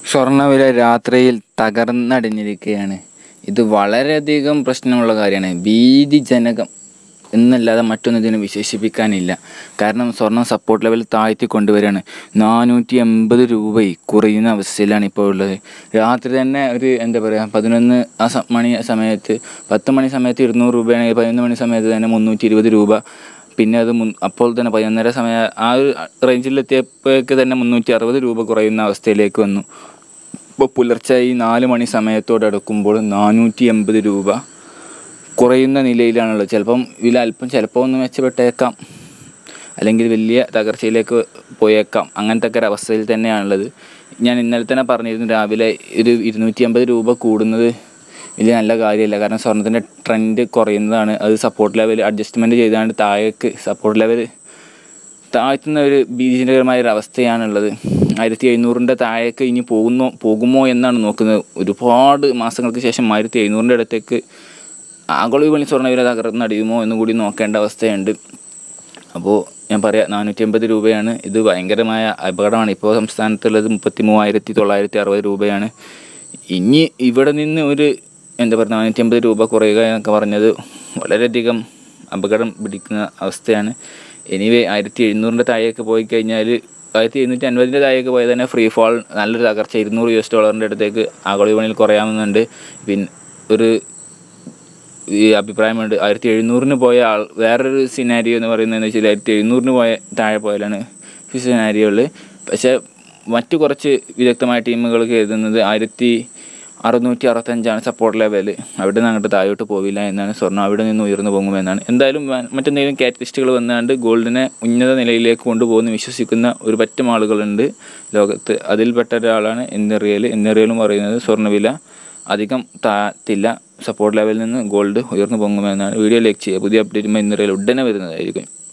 സ്വർണ്ണവില രാത്രിയിൽ തകർന്നടിഞ്ഞിരിക്കുകയാണ് ഇത് വളരെയധികം പ്രശ്നമുള്ള കാര്യമാണ് ഭീതിജനകം എന്നല്ലാതെ മറ്റൊന്നും ഇതിനെ വിശേഷിപ്പിക്കാനില്ല കാരണം സ്വർണ്ണം സപ്പോർട്ട് ലെവൽ താഴ്ത്തി കൊണ്ടുവരികയാണ് നാനൂറ്റി എൺപത് രൂപ കുറയുന്ന അവസ്ഥയിലാണ് ഇപ്പോൾ ഉള്ളത് രാത്രി തന്നെ ഒരു എന്താ പറയുക പതിനൊന്ന് ആ സ- മണി സമയത്ത് പത്ത് മണി സമയത്ത് ഇരുന്നൂറ് രൂപയാണെങ്കിൽ പതിനൊന്ന് മണി സമയത്ത് തന്നെ മുന്നൂറ്റി ഇരുപത് രൂപ പിന്നെ അത് മുൻ അപ്പോൾ തന്നെ പതിനൊന്നര സമയം ആ ഒരു റേഞ്ചിലെത്തിയപ്പോഴേക്ക് തന്നെ മുന്നൂറ്റി അറുപത് രൂപ കുറയുന്ന അവസ്ഥയിലേക്ക് വന്നു ഇപ്പോൾ പുലർച്ചെ ഈ നാല് മണി സമയത്തോടടുക്കുമ്പോൾ നാനൂറ്റി എൺപത് രൂപ കുറയുന്ന നിലയിലാണുള്ളത് ചിലപ്പം വില അല്പം ചിലപ്പോൾ ഒന്ന് മെച്ചപ്പെട്ടേക്കാം അല്ലെങ്കിൽ വലിയ തകർച്ചയിലേക്ക് പോയേക്കാം അങ്ങനത്തെ ഒക്കെ ഒരു അവസ്ഥയിൽ തന്നെയാണുള്ളത് ഞാൻ ഇന്നലെ തന്നെ പറഞ്ഞിരുന്നു രാവിലെ ഒരു ഇരുന്നൂറ്റി അമ്പത് രൂപ കൂടുന്നത് വലിയ നല്ല കാര്യമല്ല കാരണം സ്വർണത്തിൻ്റെ ട്രെൻഡ് കുറയുന്നതാണ് അത് സപ്പോർട്ട് ലെവൽ അഡ്ജസ്റ്റ്മെൻറ്റ് ചെയ്താണ്ട് താഴേക്ക് സപ്പോർട്ട് ലെവൽ താഴ്ത്തുന്ന ഒരു ഭീതിജനകരമായ ഒരു അവസ്ഥയാണുള്ളത് ആയിരത്തി എഴുന്നൂറിൻ്റെ താഴേക്ക് ഇനി പോകുന്നോ പോകുമോ എന്നാണ് നോക്കുന്നത് ഒരുപാട് മാസങ്ങൾക്ക് ശേഷം ആയിരത്തി എഴുന്നൂറിൻ്റെ അടുത്തേക്ക് ആഗോള വിപണി സ്വർണ്ണവില തകർന്നടിയുമോ എന്ന് കൂടി നോക്കേണ്ട അവസ്ഥയുണ്ട് അപ്പോൾ ഞാൻ പറയാം നാനൂറ്റി അമ്പത് രൂപയാണ് ഇത് ഭയങ്കരമായ അപകടമാണ് ഇപ്പോൾ സംസ്ഥാനത്തുള്ളത് മുപ്പത്തി മൂവായിരത്തി തൊള്ളായിരത്തി അറുപത് രൂപയാണ് ഇനി ഇവിടെ നിന്ന് ഒരു എന്താ പറയുക നാനൂറ്റി അമ്പത് രൂപ കുറയുക എന്നൊക്കെ പറഞ്ഞത് വളരെയധികം അപകടം പിടിക്കുന്ന അവസ്ഥയാണ് എനിവേ ആയിരത്തി എഴുന്നൂറിൻ്റെ താഴേക്ക് പോയി കഴിഞ്ഞാൽ ആയിരത്തി എഴുന്നൂറ്റി അൻപതിൻ്റെ താഴേക്ക് പോയാൽ തന്നെ ഫ്രീ ഫാൾ നല്ലൊരു തകർച്ച ഇരുന്നൂറ് യു എസ് ഡോളറിൻ്റെ അടുത്തേക്ക് ആഗോള വിപണിയിൽ കുറയാമെന്നുണ്ട് പിന്നെ ഒരു ഈ അഭിപ്രായമുണ്ട് ആയിരത്തി എഴുന്നൂറിന് പോയ ആൾ വേറൊരു സിനാരിയോ എന്ന് പറയുന്നതെന്ന് വെച്ചാൽ ആയിരത്തി എഴുന്നൂറിന് പോയ താഴെ പോയാലാണ് ഈ സിനാരിയോയിൽ പക്ഷേ മറ്റു കുറച്ച് വിദഗ്ധമായ ടീമുകൾ കരുതുന്നത് ആയിരത്തി അറുന്നൂറ്റി അറുപത്തഞ്ചാണ് സപ്പോർട്ട് ലെവൽ അവിടെ നിന്ന് അങ്ങോട്ട് താഴോട്ട് പോവില്ല എന്നാണ് സ്വർണ്ണം അവിടെ നിന്ന് ഉയർന്നു പോകുമെന്നാണ് എന്തായാലും വ- മറ്റെന്തെങ്കിലും കാറ്റലിസ്റ്റുകൾ വന്നാണ്ട് ഗോൾഡിനെ ഉന്നത നിലയിലേക്ക് കൊണ്ടുപോകുന്ന വിശ്വസിക്കുന്ന ഒരു പറ്റം ആളുകളുണ്ട് ലോകത്ത് അതിൽപ്പെട്ട ഒരാളാണ് എന്നെറിയൽ എന്നെറിയലും പറയുന്നത് സ്വർണ്ണവില അധികം താത്തില്ല സപ്പോർട്ട് ലെവലിൽ നിന്ന് ഗോൾഡ് ഉയർന്നു പോകുമെന്നാണ് വീഡിയോ ലൈക്ക് ചെയ്യുക പുതിയ അപ്ഡേറ്റുമായി ഇന്നറിയൽ ഉടനെ വരുന്നതായിരിക്കും